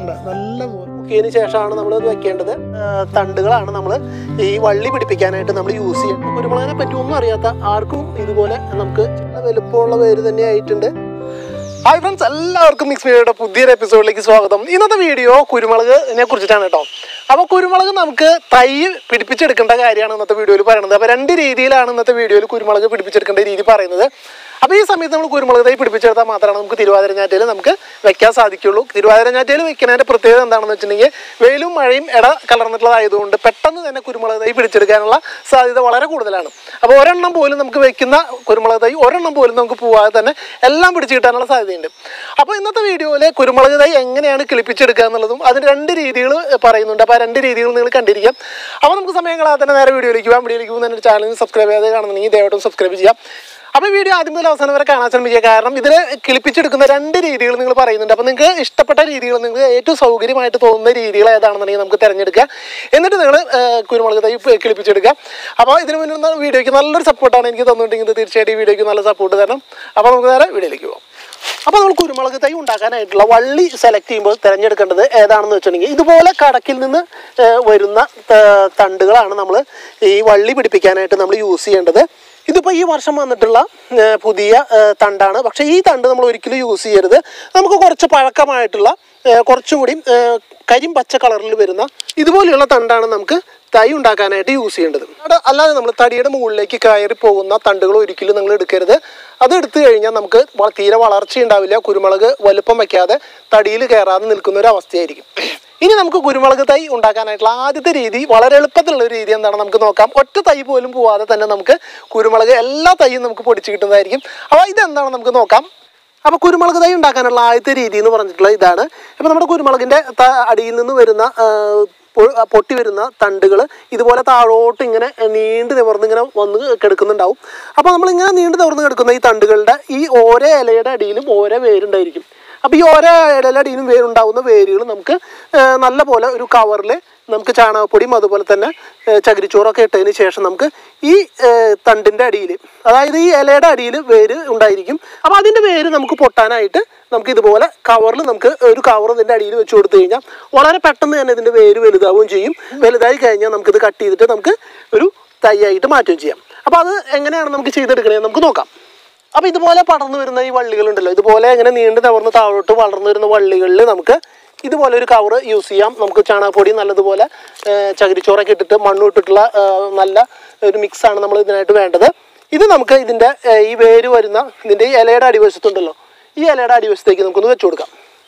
ഉണ്ട്. നല്ല മുക്കിയതിന് ശേഷമാണ് നമ്മൾ ഇത് വെക്കേണ്ടത് ആ, തണ്ടുകളാണ് നമ്മൾ ഈ വള്ളി പിടിപ്പിക്കാനായിട്ട് നമ്മൾ യൂസ് ചെയ്യുന്നത് കുരുമുളകിനെ പറ്റി ഒന്നും അറിയാത്ത ആർക്കും ഇതുപോലെ നമുക്ക് നല്ല വലുപ്പമുള്ള വേര് തന്നെ ആയിട്ടുണ്ട് ഹായ് ഫ്രണ്ട്സ് എല്ലാവർക്കും മിക്സ് മീഡിയയുടെ പുതിയൊരു എപ്പിസോഡിലേക്ക് സ്വാഗതം ഇന്നത്തെ വീഡിയോ കുരുമുളകിനെ കുറിച്ചിട്ടാണ് കേട്ടോ അപ്പോൾ കുരുമുളക് നമുക്ക് തൈ പിടിപ്പിച്ചെടുക്കേണ്ട കാര്യമാണ് ഇന്നത്തെ വീഡിയോയിൽ പറയുന്നത് അപ്പോൾ രണ്ട് രീതിയിലാണ് ഇന്നത്തെ വീഡിയോയിൽ കുരുമുളക് പിടിപ്പിച്ചെടുക്കേണ്ട രീതി പറയുന്നത് അപ്പോൾ ഈ സമയത്ത് നമ്മൾ കുരുമുളക് തൈ പിടിപ്പിച്ചെടുത്താൽ മാത്രമാണ് നമുക്ക് തിരുവാതിരഞ്ഞാറ്റയിൽ നമുക്ക് വെക്കാൻ സാധിക്കുള്ളൂ തിരുവാതിരഞ്ഞാറ്റയിൽ വെക്കുന്നതിൻ്റെ പ്രത്യേകത എന്താണെന്ന് വെച്ചിട്ടുണ്ടെങ്കിൽ വെയിലും മഴയും ഇട കലർന്നിട്ടുള്ളതായതുകൊണ്ട് പെട്ടെന്ന് തന്നെ കുരുമുളക് തൈ പിടിച്ചെടുക്കാനുള്ള സാധ്യത വളരെ കൂടുതലാണ് അപ്പോൾ ഒരെണ്ണം പോലും നമുക്ക് വെക്കുന്ന കുരുമുളക് തൈ ഒരെണ്ണം പോലും നമുക്ക് പോവാതെ തന്നെ എല്ലാം പിടിച്ചു കിട്ടാനുള്ള സാധ്യതയുണ്ട് അപ്പോൾ ഇന്നത്തെ വീഡിയോയിൽ കുരുമുളക് തൈ എങ്ങനെയാണ് കിളിപ്പിച്ചെടുക്കുക എന്നുള്ളതും അതിന് രണ്ട് രീതികൾ പറയുന്നുണ്ട് അപ്പോൾ ആ രണ്ട് രീതികൾ നിങ്ങൾ കണ്ടിരിക്കാം അപ്പോൾ നമുക്ക് സമയം കളാതെ തന്നെ നേരെ വീഡിയോയിലേക്ക് പോകാം വീഡിയോയിലേക്ക് പോകുന്ന എൻ്റെ ചാനൽ സബ്സ്ക്രൈബ് ചെയ്യാതെ കാണുന്നുണ്ടെങ്കിൽ ദയവായിട്ടും സബ്സ്ക്രൈബ് ചെയ്യാം അപ്പോൾ വീഡിയോ ആദ്യം മുതൽ അവസാനം വരെ കാണാൻ ശ്രമിക്കുക കാരണം ഇതിൽ കിളിപ്പിച്ചെടുക്കുന്ന രണ്ട് രീതികൾ നിങ്ങൾ പറയുന്നുണ്ട് അപ്പോൾ നിങ്ങൾക്ക് ഇഷ്ടപ്പെട്ട രീതികൾ നിങ്ങൾക്ക് ഏറ്റവും സൗകര്യമായിട്ട് തോന്നുന്ന രീതികൾ ഏതാണെന്നുണ്ടെങ്കിൽ നമുക്ക് തിരഞ്ഞെടുക്കുക എന്നിട്ട് നിങ്ങൾ കുരുമുളക് തൈ പ് കിളിപ്പിച്ചെടുക്കുക അപ്പോൾ ഇതിന് മുന്നേ വീഡിയോയ്ക്ക് നല്ലൊരു സപ്പോർട്ടാണ് എനിക്ക് തന്നിട്ടുണ്ടെങ്കിൽ തീർച്ചയായിട്ടും ഈ വീഡിയോയ്ക്ക് നല്ല സപ്പോർട്ട് തരണം അപ്പോൾ നമുക്ക് നേരെ വീഡിയോയിലേക്ക് പോകാം അപ്പോൾ നമ്മൾ കുരുമുളക് തൈ ഉണ്ടാക്കാനായിട്ടുള്ള വള്ളി സെലക്ട് ചെയ്യുമ്പോൾ തിരഞ്ഞെടുക്കേണ്ടത് ഏതാണെന്ന് വെച്ചിട്ടുണ്ടെങ്കിൽ ഇതുപോലെ കടക്കിൽ നിന്ന് ഏഹ്, വരുന്ന ത- തണ്ടുകളാണ് നമ്മൾ ഈ വള്ളി പിടിപ്പിക്കാനായിട്ട് നമ്മൾ യൂസ് ചെയ്യേണ്ടത് ഇതിപ്പോൾ ഈ വർഷം വന്നിട്ടുള്ള ഏഹ്, പുതിയ ഏഹ്, തണ്ടാണ് പക്ഷേ ഈ തണ്ട് നമ്മൾ ഒരിക്കലും യൂസ് ചെയ്യരുത് നമുക്ക് കുറച്ച് പഴക്കമായിട്ടുള്ള ഏഹ്, കുറച്ചും കൂടി ഏഹ്, കരിം പച്ച കളറിൽ വരുന്ന ഇതുപോലെയുള്ള തണ്ടാണ് നമുക്ക് തൈ ഉണ്ടാക്കാനായിട്ട് യൂസ് ചെയ്യേണ്ടത് അത് അല്ലാതെ നമ്മൾ തടിയുടെ മുകളിലേക്ക് കയറി പോകുന്ന തണ്ടുകൾ ഒരിക്കലും നിങ്ങൾ എടുക്കരുത് അത് എടുത്തു കഴിഞ്ഞാൽ നമുക്ക് വ- തീരെ വളർച്ച ഉണ്ടാവില്ല കുരുമുളക് വലുപ്പം വയ്ക്കാതെ തടിയിൽ കയറാതെ നിൽക്കുന്ന ഒരു അവസ്ഥയായിരിക്കും ഇനി നമുക്ക് കുരുമുളക് തൈ ഉണ്ടാക്കാനായിട്ടുള്ള ആദ്യത്തെ രീതി വളരെ എളുപ്പത്തിലുള്ള ഒരു രീതി എന്താണ് നമുക്ക് നോക്കാം ഒറ്റ തൈ പോലും പോവാതെ തന്നെ നമുക്ക് കുരുമുളക് എല്ലാ തൈയും നമുക്ക് പൊടിച്ച് കിട്ടുന്നതായിരിക്കും അപ്പോൾ ഇതെന്താണ് നമുക്ക് നോക്കാം അപ്പോൾ കുരുമുളക് തൈ ഉണ്ടാക്കാനുള്ള ആദ്യത്തെ രീതി എന്ന് പറഞ്ഞിട്ടുള്ള ഇതാണ് ഇപ്പോൾ നമ്മുടെ കുരുമുളകിൻ്റെ ത- അടിയിൽ നിന്ന് വരുന്ന ആ, പൊ- പൊട്ടി വരുന്ന തണ്ടുകൾ ഇതുപോലെ താഴോട്ട് ഇങ്ങനെ നീണ്ടു നിവർന്ന് ഇങ്ങനെ വന്ന് കിടക്കുന്നുണ്ടാവും അപ്പോൾ നമ്മളിങ്ങനെ നീണ്ടു നിവർന്ന് കിടക്കുന്ന ഈ തണ്ടുകളുടെ ഈ ഓരോ ഇലയുടെ അടിയിലും ഓരോ വേരുണ്ടായിരിക്കും അപ്പോൾ ഈ ഓരോ ഇലയുടെ അടിയിലും വേരുണ്ടാവുന്ന വേരുകൾ നമുക്ക് ആ, നല്ല പോലെ ഒരു കവറിൽ നമുക്ക് ചാണകപ്പൊടിയും അതുപോലെ തന്നെ ഏ, ചകിരിച്ചോറൊക്കെ ഇട്ടതിന് ശേഷം നമുക്ക് ഈ ഏ, തണ്ടിൻ്റെ അടിയിൽ അതായത് ഈ ഇലയുടെ അടിയിൽ വേര് ഉണ്ടായിരിക്കും അപ്പോൾ അതിൻ്റെ വേര് നമുക്ക് പൊട്ടാനായിട്ട് നമുക്ക് ഇതുപോലെ കവറിൽ നമുക്ക് ഒരു കവർ ഇതിൻ്റെ അടിയിൽ വെച്ച് കൊടുത്തു കഴിഞ്ഞാൽ വളരെ പെട്ടെന്ന് തന്നെ ഇതിൻ്റെ വേര് വലുതാവുകയും ചെയ്യും വലുതായി കഴിഞ്ഞാൽ നമുക്കിത് കട്ട് ചെയ്തിട്ട് നമുക്ക് ഒരു തൈയായിട്ട് മാറ്റുകയും ചെയ്യാം അപ്പോൾ അത് എങ്ങനെയാണ് നമുക്ക് ചെയ്തെടുക്കണേ നമുക്ക് നോക്കാം അപ്പോൾ ഇതുപോലെ പടർന്നു വരുന്ന ഈ വള്ളികളുണ്ടല്ലോ ഇതുപോലെ ഇങ്ങനെ നീണ്ടു തവർന്ന് താഴോട്ട് വളർന്നു വരുന്ന വള്ളികളിൽ നമുക്ക് ഇതുപോലെ ഒരു കവർ യൂസ് ചെയ്യാം നമുക്ക് ചാണകപ്പൊടി നല്ലതുപോലെ ഏഹ്, ചകിരിച്ചോറൊക്കെ ഇട്ടിട്ട് മണ്ണും ഇട്ടിട്ടുള്ള ഏഹ്, നല്ല ഒരു മിക്സാണ് നമ്മൾ ഇതിനായിട്ട് വേണ്ടത് ഇത് നമുക്ക് ഇതിൻ്റെ ഏഹ്, ഈ വേര് വരുന്ന ഇതിൻ്റെ ഈ ഇലയുടെ അടിവശത്തുണ്ടല്ലോ ഈ ഇലയുടെ അടിവശത്തേക്ക് നമുക്കൊന്ന് വെച്ച് കൊടുക്കാം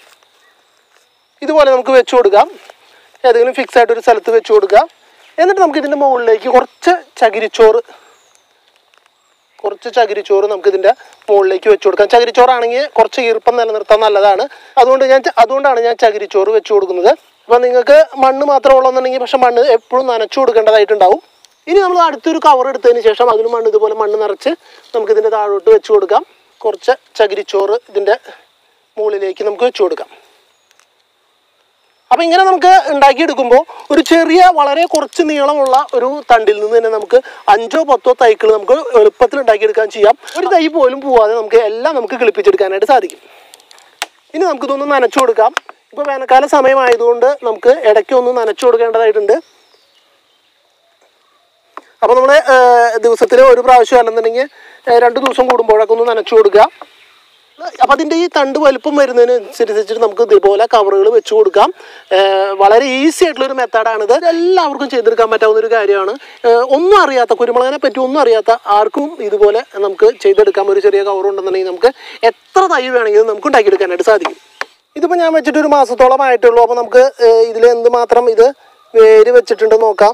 ഇതുപോലെ നമുക്ക് വെച്ച് കൊടുക്കാം ഏതെങ്കിലും ഫിക്സ് ആയിട്ട് ഒരു സ്ഥലത്ത് വെച്ച് കൊടുക്കുക എന്നിട്ട് നമുക്ക് ഇതിൻ്റെ മുകളിലേക്ക് കുറച്ച് ചകിരിച്ചോറ് കുറച്ച് ചകിരിച്ചോറ് നമുക്ക് ഇതിൻ്റെ മുകളിലേക്ക് വെച്ച് കൊടുക്കാം ചകിരിച്ചോറാണെങ്കിൽ കുറച്ച് ഈർപ്പം നിലനിർത്താൻ നല്ലതാണ് അതുകൊണ്ട് ഞാൻ ച- അതുകൊണ്ടാണ് ഞാൻ ചകിരിച്ചോറ് വെച്ച് കൊടുക്കുന്നത് അപ്പോൾ നിങ്ങൾക്ക് മണ്ണ് മാത്രം ഉള്ളതെന്നുണ്ടെങ്കിൽ പക്ഷെ മണ്ണ് എപ്പോഴും നനച്ചു കൊടുക്കേണ്ടതായിട്ടുണ്ടാവും ഇനി നമ്മൾ അടുത്തൊരു കവർ എടുത്തതിന് ശേഷം അതിന് മണ്ണ് ഇതുപോലെ മണ്ണ് നിറച്ച് നമുക്ക് ഇതിൻ്റെ താഴോട്ട് വെച്ച് കൊടുക്കാം കുറച്ച് ചകിരിച്ചോറ് ഇതിൻ്റെ മുകളിലേക്ക് നമുക്ക് വെച്ച് കൊടുക്കാം അപ്പം ഇങ്ങനെ നമുക്ക് ഉണ്ടാക്കിയെടുക്കുമ്പോൾ ഒരു ചെറിയ വളരെ കുറച്ച് നീളമുള്ള ഒരു തണ്ടിൽ നിന്ന് തന്നെ നമുക്ക് അഞ്ചോ പത്തോ തൈകൾ നമുക്ക് എളുപ്പത്തിൽ ഉണ്ടാക്കിയെടുക്കാൻ ചെയ്യാം ഒരു തൈ പോലും പോവാതെ നമുക്ക് എല്ലാം നമുക്ക് കിളിപ്പിച്ചെടുക്കാനായിട്ട് സാധിക്കും ഇനി നമുക്കിതൊന്ന് നനച്ചു കൊടുക്കാം ഇപ്പോൾ വേനൽക്കാല സമയമായതുകൊണ്ട് നമുക്ക് ഇടയ്ക്കൊന്ന് നനച്ചു കൊടുക്കേണ്ടതായിട്ടുണ്ട് അപ്പോൾ നമ്മൾ ദിവസത്തിൽ ഒരു പ്രാവശ്യം അല്ലെന്നുണ്ടെങ്കിൽ ഏഹ്, രണ്ട് ദിവസം കൂടുമ്പോഴൊക്കെ ഒന്ന് നനച്ചു കൊടുക്കുക അപ്പം അതിൻ്റെ ഈ തണ്ട് വലുപ്പം വരുന്നതിനനുസരിച്ചിട്ട് നമുക്ക് ഇതുപോലെ കവറുകൾ വെച്ച് കൊടുക്കാം ഏഹ് വളരെ ഈസി ആയിട്ടുള്ള ഒരു മെത്തേഡാണിത് എല്ലാവർക്കും ചെയ്തെടുക്കാൻ പറ്റാവുന്ന ഒരു കാര്യമാണ് ഏഹ് ഒന്നും അറിയാത്ത കുരുമുളകിനെ പറ്റി ഒന്നും അറിയാത്ത ആർക്കും ഇതുപോലെ നമുക്ക് ചെയ്തെടുക്കാൻ ഒരു ചെറിയ കവർ ഉണ്ടെന്നുണ്ടെങ്കിൽ നമുക്ക് എത്ര തൈ വേണമെങ്കിലും നമുക്ക് ഉണ്ടാക്കിയെടുക്കാനായിട്ട് സാധിക്കും ഇതിപ്പോൾ ഞാൻ വെച്ചിട്ട് ഒരു മാസത്തോളം ആയിട്ടുള്ളൂ അപ്പോൾ നമുക്ക് ഇതിൽ എന്തുമാത്രം ഇത് വേര് വെച്ചിട്ടുണ്ട് നോക്കാം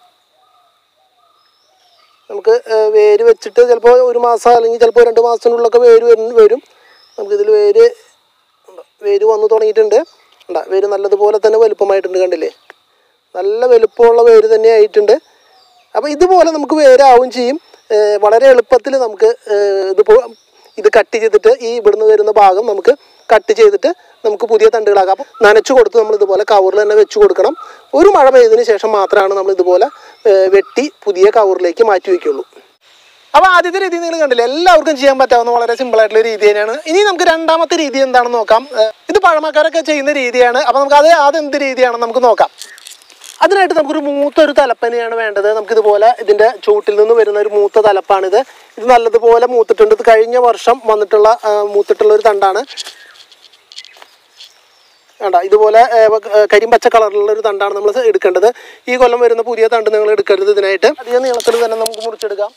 നമുക്ക് ഏഹ്, വേര് വെച്ചിട്ട് ചിലപ്പോൾ ഒരു മാസം അല്ലെങ്കിൽ ചിലപ്പോൾ രണ്ട് മാസത്തിനുള്ളിലൊക്കെ വേര് വരും വരും നമുക്കിതിൽ വേര് ഉണ്ടോ? വേര് വന്നു തുടങ്ങിയിട്ടുണ്ട് ഉണ്ടോ വേര് നല്ലതുപോലെ തന്നെ വലുപ്പമായിട്ടുണ്ട് കണ്ടില്ലേ നല്ല വലുപ്പമുള്ള വേര് തന്നെ ആയിട്ടുണ്ട് അപ്പോൾ ഇതുപോലെ നമുക്ക് വേരാവും ചെയ്യും ഏഹ്, വളരെ എളുപ്പത്തിൽ നമുക്ക് ഏഹ്, ഇതിപ്പോൾ ഇത് കട്ട് ചെയ്തിട്ട് ഈ ഇവിടുന്ന് വരുന്ന ഭാഗം നമുക്ക് കട്ട് ചെയ്തിട്ട് നമുക്ക് പുതിയ തണ്ടുകളാക്കാം അപ്പോൾ നനച്ചു കൊടുത്ത് നമ്മൾ ഇതുപോലെ കവറിൽ തന്നെ വെച്ച് കൊടുക്കണം ഒരു മഴ പെയ്തതിന് ശേഷം മാത്രമാണ് നമ്മൾ ഇതുപോലെ ഏഹ്, വെട്ടി പുതിയ കവറിലേക്ക് മാറ്റി വയ്ക്കുള്ളൂ അപ്പോൾ ആദ്യത്തെ രീതി നിങ്ങൾ കണ്ടില്ലേ എല്ലാവർക്കും ചെയ്യാൻ പറ്റാവുന്ന വളരെ സിമ്പിൾ ആയിട്ടുള്ള രീതി തന്നെയാണ് ഇനി നമുക്ക് രണ്ടാമത്തെ രീതി എന്താണെന്ന് നോക്കാം ഏഹ് ഇത് പഴമക്കാരൊക്കെ ചെയ്യുന്ന രീതിയാണ് അപ്പോൾ നമുക്ക് അത് അതെന്ത് രീതിയാണെന്ന് നമുക്ക് നോക്കാം അതിനായിട്ട് നമുക്കൊരു മൂത്ത ഒരു തലപ്പനയാണ് വേണ്ടത് നമുക്കിതുപോലെ ഇതിൻ്റെ ചൂട്ടിൽ നിന്ന് വരുന്ന ഒരു മൂത്ത തലപ്പാണിത് ഇത് നല്ലതുപോലെ മൂത്തിട്ടുണ്ട് ഇത് കഴിഞ്ഞ വർഷം വന്നിട്ടുള്ള ആ, മൂത്തിട്ടുള്ള ഒരു തണ്ടാണ് വേണ്ട ഇതുപോലെ ഏ, ഏ, കരിമ്പച്ച കളറിലുള്ള ഒരു തണ്ടാണ് നമ്മൾ എടുക്കേണ്ടത് ഈ കൊല്ലം വരുന്ന പുതിയ തണ്ട് നിങ്ങൾ എടുക്കരുത് ഇതിനായിട്ട് അധികം നീളത്തിൽ തന്നെ നമുക്ക് മുറിച്ചെടുക്കാം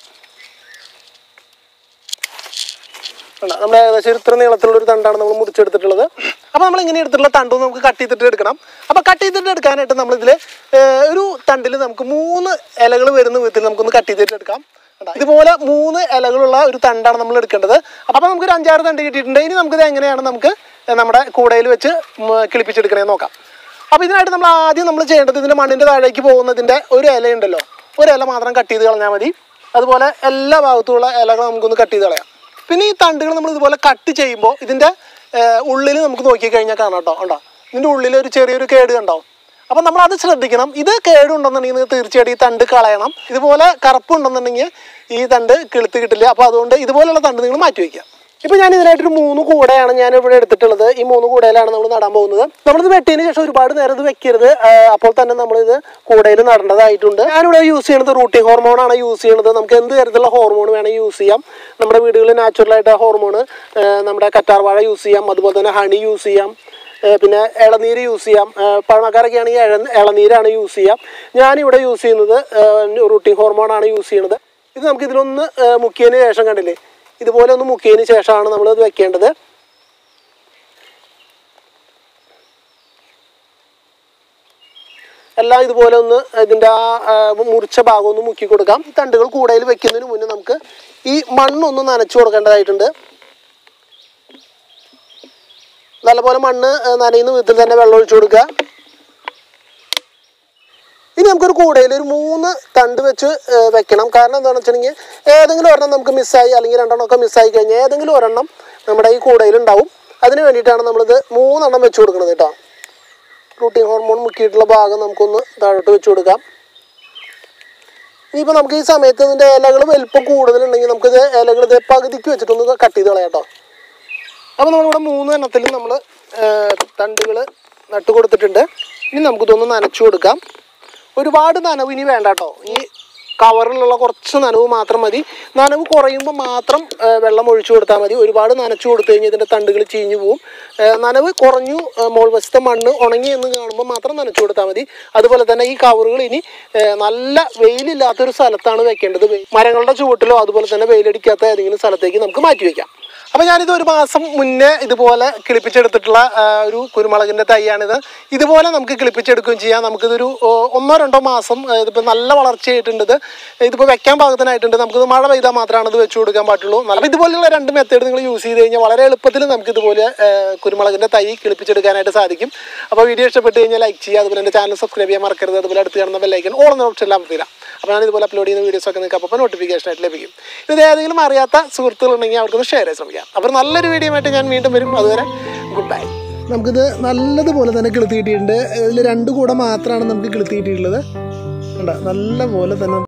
വേണ്ട നമ്മൾ ഏകദേശം ഇത്ര നീളത്തിലുള്ള ഒരു തണ്ടാണ് നമ്മൾ മുറിച്ചെടുത്തിട്ടുള്ളത് അപ്പോൾ നമ്മൾ ഇങ്ങനെ എടുത്തിട്ടുള്ള തണ്ട് നമുക്ക് കട്ട് ചെയ്തിട്ട് എടുക്കണം അപ്പോൾ കട്ട് ചെയ്തിട്ട് എടുക്കാനായിട്ട് നമ്മളിതിൽ ഒരു തണ്ടിൽ നമുക്ക് മൂന്ന് ഇലകൾ വരുന്ന വിധത്തിൽ നമുക്കൊന്ന് കട്ട് ചെയ്തിട്ട് എടുക്കാം കണ്ടോ? ഇതുപോലെ മൂന്ന് ഇലകളുള്ള ഒരു തണ്ടാണ് നമ്മൾ എടുക്കേണ്ടത് അപ്പോൾ നമുക്ക് ഒരു അഞ്ചാറ് തണ്ട് കിട്ടിയിട്ടുണ്ട് ഇനി നമുക്കിത് എങ്ങനെയാണ് നമുക്ക് നമ്മുടെ കൂടയിൽ വെച്ച് ഉം, കിളിപ്പിച്ചെടുക്കണേ നോക്കാം അപ്പോൾ ഇതിനായിട്ട് നമ്മൾ ആദ്യം നമ്മൾ ചെയ്യേണ്ടത് ഇതിൻ്റെ മണ്ണിൻ്റെ താഴേക്ക് പോകുന്നതിൻ്റെ ഒരു ഇല ഉണ്ടല്ലോ ഒരു ഇല മാത്രം കട്ട് ചെയ്ത് കളഞ്ഞാൽ മതി അതുപോലെ എല്ലാ ഭാഗത്തുമുള്ള ഇലകൾ നമുക്കൊന്ന് കട്ട് ചെയ്ത് കളയാം പിന്നെ ഈ തണ്ടുകൾ നമ്മൾ ഇതുപോലെ കട്ട് ചെയ്യുമ്പോൾ ഇതിൻ്റെ ഉള്ളിൽ നമുക്ക് നോക്കിക്കഴിഞ്ഞാൽ കാണാം കേട്ടോ ഉണ്ടോ ഇതിൻ്റെ ഉള്ളിൽ ഒരു ചെറിയൊരു കേട് കണ്ടോ അപ്പം നമ്മൾ അത് ശ്രദ്ധിക്കണം ഇത് കേടുണ്ടെന്നുണ്ടെങ്കിൽ നിങ്ങൾ തീർച്ചയായിട്ടും ഈ തണ്ട് കളയണം ഇതുപോലെ കറുപ്പുണ്ടെന്നുണ്ടെങ്കിൽ ഈ തണ്ട് കിളുത്ത് കിട്ടില്ല അപ്പോൾ അതുകൊണ്ട് ഇതുപോലുള്ള തണ്ട് നിങ്ങൾ മാറ്റി വയ്ക്കുക ഇപ്പൊ ഞാൻ ഇതിനായിട്ടൊരു മൂന്ന് കൂടയാണ് ഞാൻ ഇവിടെ എടുത്തിട്ടുള്ളത് ഈ മൂന്ന് കൂടയിലാണ് നമ്മൾ നടാൻ പോകുന്നത് നമ്മളിത് വെട്ടിയതിന് ശേഷം ഒരുപാട് നേരം ഇത് വെക്കരുത് ആ, അപ്പോൾ തന്നെ നമ്മളിത് കൂടയിൽ നടേണ്ടതായിട്ടുണ്ട് ഞാനിവിടെ യൂസ് ചെയ്യുന്നത് റൂട്ടിംഗ് ഹോർമോൺ ആണ് യൂസ് ചെയ്യുന്നത് നമുക്ക് എന്ത് തരത്തിലുള്ള ഹോർമോൺ വേണമെങ്കിൽ യൂസ് ചെയ്യാം നമ്മുടെ വീടുകളിൽ നാച്ചുറലായിട്ട് ഹോർമോൺ നമ്മുടെ കറ്റാർവാഴ യൂസ് ചെയ്യാം അതുപോലെ തന്നെ ഹണി യൂസ് ചെയ്യാം ഏ, പിന്നെ ഇളനീര് യൂസ് ചെയ്യാം ഏ, പഴമക്കാരൊക്കെ ആണെങ്കിൽ ഇഴ ഇളനീരാണ് യൂസ് ചെയ്യാം ഞാനിവിടെ യൂസ് ചെയ്യുന്നത് റൂട്ടിംഗ് ഹോർമോൺ ആണ് യൂസ് ചെയ്യുന്നത് ഇത് നമുക്ക് ഇതിലൊന്ന് ഏ, മുക്കിയതിന് ശേഷം കണ്ടില്ലേ ഇതുപോലെ ഒന്ന് മുക്കിയതിന് ശേഷമാണ് നമ്മൾ ഇത് വെക്കേണ്ടത് എല്ലാം ഇതുപോലെ ഒന്ന് ഇതിൻ്റെ ആ ആ, മുറിച്ച ഭാഗം ഒന്ന് മുക്കി കൊടുക്കാം ഈ തണ്ടുകൾ കൂടയിൽ വെക്കുന്നതിന് മുന്നേ നമുക്ക് ഈ മണ്ണൊന്ന് നനച്ചു കൊടുക്കേണ്ടതായിട്ടുണ്ട് നല്ലപോലെ മണ്ണ് ആ, നനയുന്ന വിധത്തിൽ തന്നെ വെള്ളം ഒഴിച്ചു കൊടുക്കുക ഇനി നമുക്കൊരു കൂടയിൽ ഒരു മൂന്ന് തണ്ട് വെച്ച് ഏ, വെക്കണം കാരണം എന്താണെന്ന് വെച്ചിട്ടുണ്ടെങ്കിൽ ഏതെങ്കിലും ഒരെണ്ണം നമുക്ക് മിസ്സായി അല്ലെങ്കിൽ രണ്ടെണ്ണം ഒക്കെ മിസ്സായി കഴിഞ്ഞാൽ ഏതെങ്കിലും ഒരെണ്ണം നമ്മുടെ ഈ കൂടയിൽ ഉണ്ടാവും അതിന് വേണ്ടിയിട്ടാണ് നമ്മളിത് മൂന്നെണ്ണം വെച്ച് കൊടുക്കുന്നത് കേട്ടോ പ്രോട്ടീൻ ഹോർമോൺ മുക്കിയിട്ടുള്ള ഭാഗം നമുക്കൊന്ന് താഴോട്ട് വെച്ച് കൊടുക്കാം ഇനിയിപ്പോൾ നമുക്ക് ഈ സമയത്ത് ഇതിൻ്റെ ഇലകൾ വലിപ്പം കൂടുതലുണ്ടെങ്കിൽ നമുക്കിത് ഇലകൾ ഇത് പകുതിക്ക് വെച്ചിട്ടൊന്ന് കട്ട് ചെയ്ത് കളയാം കേട്ടോ അപ്പോൾ നമ്മളിവിടെ മൂന്ന് എണ്ണത്തിൽ നമ്മൾ തണ്ടുകൾ നട്ട് കൊടുത്തിട്ടുണ്ട് ഇനി നമുക്കിതൊന്ന് നനച്ചു കൊടുക്കാം ഒരുപാട് നനവ് ഇനി വേണ്ട കേട്ടോ ഈ കവറിലുള്ള കുറച്ച് നനവ് മാത്രം മതി നനവ് കുറയുമ്പോൾ മാത്രം ആ, വെള്ളം ഒഴിച്ചു കൊടുത്താൽ മതി ഒരുപാട് നനച്ചു കൊടുത്തു കഴിഞ്ഞാൽ ഇതിൻ്റെ തണ്ടുകൾ ചീഞ്ഞു പോവും ആ, നനവ് കുറഞ്ഞു ആ, മോൾ വശത്തെ മണ്ണ് ഉണങ്ങി എന്ന് കാണുമ്പോൾ മാത്രം നനച്ചു കൊടുത്താൽ മതി അതുപോലെ തന്നെ ഈ കവറുകൾ ഇനി ആ, നല്ല വെയിലില്ലാത്തൊരു സ്ഥലത്താണ് വെക്കേണ്ടത് വെയി- മരങ്ങളുടെ ചുവട്ടിലോ അതുപോലെ തന്നെ വെയിലടിക്കാത്ത ഏതെങ്കിലും സ്ഥലത്തേക്ക് നമുക്ക് മാറ്റി വയ്ക്കാം അപ്പോൾ ഞാനിത് ഒരു മാസം മുന്നേ ഇതുപോലെ കിളിപ്പിച്ചെടുത്തിട്ടുള്ള ആ, ഒരു കുരുമുളകിൻ്റെ തൈയാണിത് ഇതുപോലെ നമുക്ക് കിളിപ്പിച്ചെടുക്കുകയും ചെയ്യാം നമുക്കിതൊരു ഓ, ഒന്നോ രണ്ടോ മാസം ആ, ഇതിപ്പോൾ നല്ല വളർച്ചയായിട്ടുണ്ട് ഇത് ഇതിപ്പോൾ വെക്കാൻ പാകത്തിനായിട്ടുണ്ട് നമുക്കിത് മഴ പെയ്താൽ മാത്രമാണ് ഇത് വെച്ച് കൊടുക്കാൻ പറ്റുള്ളൂ നല്ല ഇതുപോലെയുള്ള രണ്ട് മെത്തേഡ് നിങ്ങൾ യൂസ് ചെയ്ത് കഴിഞ്ഞാൽ വളരെ എളുപ്പത്തിൽ നമുക്ക് ഇതുപോലെ ആ, കുരുമുളകിൻ്റെ തൈ കിളിപ്പിച്ചെടുക്കാനായിട്ട് സാധിക്കും അപ്പോൾ വീഡിയോ ഇഷ്ടപ്പെട്ട് കഴിഞ്ഞാൽ ലൈക്ക് ചെയ്യുക അതുപോലെ എൻ്റെ ചാനൽ സബ്സ്ക്രൈബ് ചെയ്യാൻ മറക്കരുത് അതുപോലെ അടുത്ത് കാണുന്ന ബെല്ലൈക്കൻ ഓൾ എന്ന ഓപ്ഷൻ എല്ലാം പറ്റില്ല അപ്പോൾ ഞാൻ ഇതുപോലെ അപ്ലോഡ് ചെയ്യുന്ന വീഡിയോസ് ഒക്കെ നിങ്ങൾക്ക് അപ്പോൾ നോട്ടിഫിക്കേഷൻ ആയിട്ട് ലഭിക്കും ഇത് ഏതെങ്കിലും അറിയാത്ത സുഹൃത്തുക്കളുണ്ടെങ്കിൽ അവർക്കൊന്ന് ഷെയർ ചെയ്യാൻ ശ്രമിക്കാം അപ്പോൾ നല്ലൊരു വീഡിയോ ആയിട്ട് ഞാൻ വീണ്ടും വരും അതുവരെ ഗുഡ് ബൈ നമുക്കിത് നല്ലതുപോലെ തന്നെ കിളുത്തി കിട്ടിയിട്ടുണ്ട് ഇതിൽ രണ്ട് കൂടെ മാത്രമാണ് നമുക്ക് കിളുത്തി കിട്ടിയിട്ടുള്ളത് കണ്ടോ? നല്ല പോലെ തന്നെ